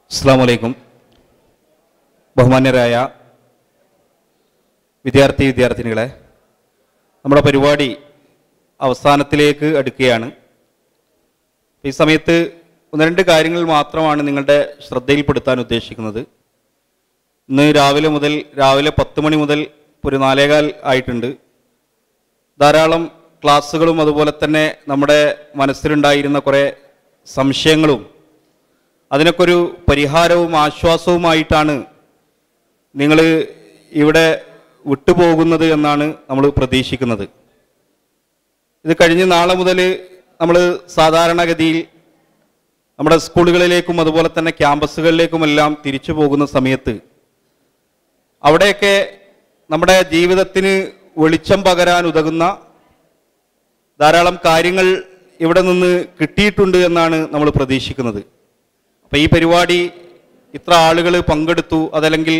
അസ്സാം വലൈക്കും ബഹുമാന്യരായ വിദ്യാർത്ഥി വിദ്യാർത്ഥിനികളെ നമ്മുടെ പരിപാടി അവസാനത്തിലേക്ക് അടുക്കുകയാണ് ഈ സമയത്ത് ഒന്ന് രണ്ട് കാര്യങ്ങൾ മാത്രമാണ് നിങ്ങളുടെ ശ്രദ്ധയിൽപ്പെടുത്താൻ ഉദ്ദേശിക്കുന്നത് ഇന്ന് രാവിലെ മുതൽ രാവിലെ പത്ത് മണി മുതൽ ഒരു നാലേകാൽ ആയിട്ടുണ്ട് ധാരാളം ക്ലാസ്സുകളും അതുപോലെ തന്നെ നമ്മുടെ മനസ്സിലുണ്ടായിരുന്ന കുറേ സംശയങ്ങളും അതിനൊക്കെ ഒരു പരിഹാരവും ആശ്വാസവുമായിട്ടാണ് നിങ്ങൾ ഇവിടെ വിട്ടുപോകുന്നത് എന്നാണ് നമ്മൾ പ്രതീക്ഷിക്കുന്നത് ഇത് കഴിഞ്ഞ് നാളെ മുതൽ നമ്മൾ സാധാരണഗതിയിൽ നമ്മുടെ സ്കൂളുകളിലേക്കും അതുപോലെ തന്നെ ക്യാമ്പസുകളിലേക്കുമെല്ലാം തിരിച്ചു പോകുന്ന സമയത്ത് അവിടെയൊക്കെ നമ്മുടെ ജീവിതത്തിന് വെളിച്ചം പകരാൻ ഉതകുന്ന ധാരാളം കാര്യങ്ങൾ ഇവിടെ നിന്ന് കിട്ടിയിട്ടുണ്ട് എന്നാണ് നമ്മൾ പ്രതീക്ഷിക്കുന്നത് അപ്പം ഈ പരിപാടി ഇത്ര ആളുകൾ പങ്കെടുത്തു അതല്ലെങ്കിൽ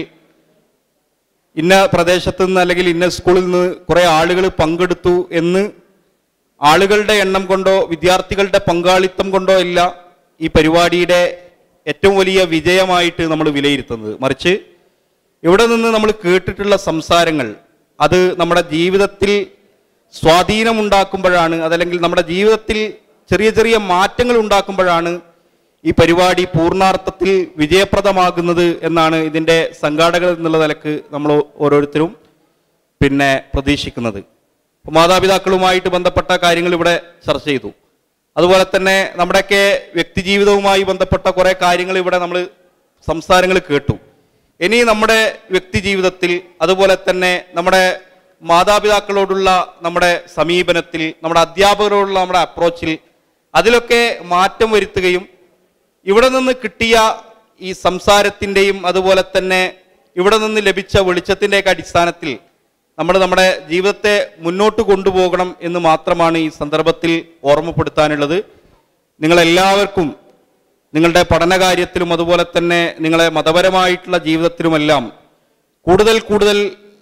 ഇന്ന പ്രദേശത്ത് നിന്ന് അല്ലെങ്കിൽ ഇന്ന സ്കൂളിൽ നിന്ന് കുറേ ആളുകൾ പങ്കെടുത്തു എന്ന് ആളുകളുടെ എണ്ണം കൊണ്ടോ വിദ്യാർത്ഥികളുടെ പങ്കാളിത്തം കൊണ്ടോ അല്ല ഈ പരിപാടിയുടെ ഏറ്റവും വലിയ വിജയമായിട്ട് നമ്മൾ വിലയിരുത്തുന്നത് മറിച്ച് ഇവിടെ നിന്ന് നമ്മൾ കേട്ടിട്ടുള്ള സംസാരങ്ങൾ അത് നമ്മുടെ ജീവിതത്തിൽ സ്വാധീനമുണ്ടാക്കുമ്പോഴാണ് അതല്ലെങ്കിൽ നമ്മുടെ ജീവിതത്തിൽ ചെറിയ ചെറിയ മാറ്റങ്ങൾ ഉണ്ടാക്കുമ്പോഴാണ് ഈ പരിപാടി പൂർണ്ണാർത്ഥത്തിൽ വിജയപ്രദമാകുന്നത് എന്നാണ് ഇതിൻ്റെ സംഘാടകർ എന്നുള്ള നിലക്ക് നമ്മൾ ഓരോരുത്തരും പിന്നെ പ്രതീക്ഷിക്കുന്നത് അപ്പോൾ മാതാപിതാക്കളുമായിട്ട് ബന്ധപ്പെട്ട കാര്യങ്ങൾ ഇവിടെ ചർച്ച ചെയ്തു അതുപോലെ തന്നെ നമ്മുടെയൊക്കെ വ്യക്തിജീവിതവുമായി ബന്ധപ്പെട്ട കുറേ കാര്യങ്ങൾ ഇവിടെ നമ്മൾ സംസാരങ്ങൾ കേട്ടു ഇനി നമ്മുടെ വ്യക്തിജീവിതത്തിൽ അതുപോലെ തന്നെ നമ്മുടെ മാതാപിതാക്കളോടുള്ള നമ്മുടെ സമീപനത്തിൽ നമ്മുടെ അധ്യാപകരോടുള്ള നമ്മുടെ അപ്രോച്ചിൽ അതിലൊക്കെ മാറ്റം വരുത്തുകയും ഇവിടെ നിന്ന് കിട്ടിയ ഈ സംസാരത്തിൻ്റെയും അതുപോലെ തന്നെ ഇവിടെ നിന്ന് ലഭിച്ച വെളിച്ചത്തിൻ്റെയൊക്കെ അടിസ്ഥാനത്തിൽ നമ്മൾ നമ്മുടെ ജീവിതത്തെ മുന്നോട്ട് കൊണ്ടുപോകണം എന്ന് മാത്രമാണ് ഈ സന്ദർഭത്തിൽ ഓർമ്മപ്പെടുത്താനുള്ളത് നിങ്ങളെല്ലാവർക്കും നിങ്ങളുടെ പഠനകാര്യത്തിലും അതുപോലെ തന്നെ നിങ്ങളെ മതപരമായിട്ടുള്ള ജീവിതത്തിലുമെല്ലാം കൂടുതൽ കൂടുതൽ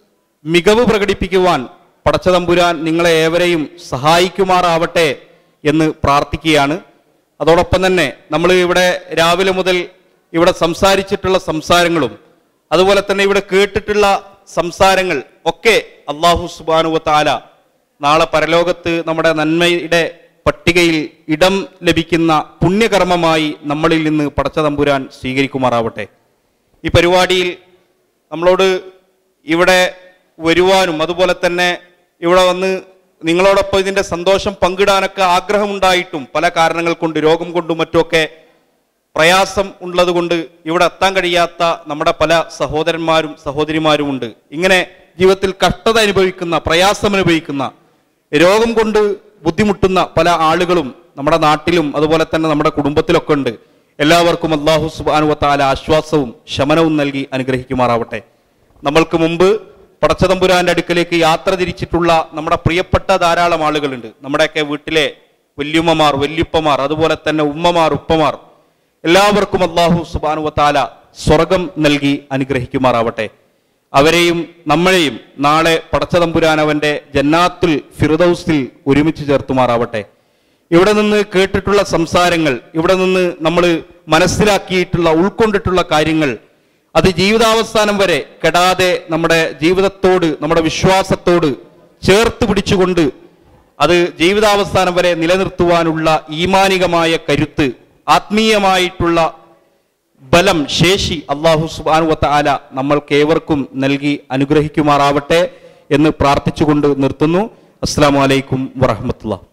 മികവ് പ്രകടിപ്പിക്കുവാൻ പടച്ചതമ്പുരാൻ നിങ്ങളെ ഏവരെയും സഹായിക്കുമാറാവട്ടെ എന്ന് പ്രാർത്ഥിക്കുകയാണ് അതോടൊപ്പം തന്നെ നമ്മൾ ഇവിടെ രാവിലെ മുതൽ ഇവിടെ സംസാരിച്ചിട്ടുള്ള സംസാരങ്ങളും അതുപോലെ തന്നെ ഇവിടെ കേട്ടിട്ടുള്ള സംസാരങ്ങൾ ഒക്കെ അള്ളാഹു സുബാനുവ താല നാളെ പരലോകത്ത് നമ്മുടെ നന്മയുടെ പട്ടികയിൽ ഇടം ലഭിക്കുന്ന പുണ്യകർമ്മമായി നമ്മളിൽ നിന്ന് പടച്ചതമ്പുരാൻ സ്വീകരിക്കുമാറാവട്ടെ ഈ പരിപാടിയിൽ നമ്മളോട് ഇവിടെ വരുവാനും അതുപോലെ തന്നെ ഇവിടെ വന്ന് നിങ്ങളോടൊപ്പം ഇതിന്റെ സന്തോഷം പങ്കിടാനൊക്കെ ആഗ്രഹമുണ്ടായിട്ടും പല കാരണങ്ങൾ കൊണ്ട് രോഗം കൊണ്ടും മറ്റുമൊക്കെ പ്രയാസം ഉള്ളത് കൊണ്ട് ഇവിടെ എത്താൻ കഴിയാത്ത നമ്മുടെ പല സഹോദരന്മാരും സഹോദരിമാരുമുണ്ട് ഇങ്ങനെ ജീവിതത്തിൽ കഷ്ടത അനുഭവിക്കുന്ന പ്രയാസം അനുഭവിക്കുന്ന രോഗം കൊണ്ട് ബുദ്ധിമുട്ടുന്ന പല ആളുകളും നമ്മുടെ നാട്ടിലും അതുപോലെ തന്നെ നമ്മുടെ കുടുംബത്തിലൊക്കെ ഉണ്ട് എല്ലാവർക്കും അള്ളാഹു സുബാനുവത്താല ആശ്വാസവും ശമനവും നൽകി അനുഗ്രഹിക്കുമാറാവട്ടെ നമ്മൾക്ക് മുമ്പ് പടച്ചതമ്പുരാന്റെ അടുക്കലേക്ക് യാത്ര തിരിച്ചിട്ടുള്ള നമ്മുടെ പ്രിയപ്പെട്ട ധാരാളം ആളുകളുണ്ട് നമ്മുടെയൊക്കെ വീട്ടിലെ വല്യുമ്മമാർ വല്യുപ്പമാർ അതുപോലെ തന്നെ ഉമ്മമാർ ഉപ്പമാർ എല്ലാവർക്കും അള്ളാഹു സുബാനുവത്താല സ്വർഗം നൽകി അനുഗ്രഹിക്കുമാറാവട്ടെ അവരെയും നമ്മളെയും നാളെ പടച്ചതമ്പുരാൻ അവന്റെ ജന്നാത്തുൽ ഫിറുദൌസിൽ ഒരുമിച്ച് ചേർത്തുമാറാവട്ടെ ഇവിടെ നിന്ന് കേട്ടിട്ടുള്ള സംസാരങ്ങൾ ഇവിടെ നിന്ന് നമ്മൾ മനസ്സിലാക്കിയിട്ടുള്ള ഉൾക്കൊണ്ടിട്ടുള്ള കാര്യങ്ങൾ അത് ജീവിതാവസാനം വരെ കെടാതെ നമ്മുടെ ജീവിതത്തോട് നമ്മുടെ വിശ്വാസത്തോട് ചേർത്ത് പിടിച്ചുകൊണ്ട് അത് ജീവിതാവസാനം വരെ നിലനിർത്തുവാനുള്ള ഈമാനികമായ കരുത്ത് ആത്മീയമായിട്ടുള്ള ബലം ശേഷി അള്ളാഹു സുബാനുവത്ത ആല നമ്മൾക്ക് ഏവർക്കും നൽകി അനുഗ്രഹിക്കുമാറാവട്ടെ എന്ന് പ്രാർത്ഥിച്ചുകൊണ്ട് നിർത്തുന്നു അസ്സാം വലൈക്കും വറഹമത്തുള്ള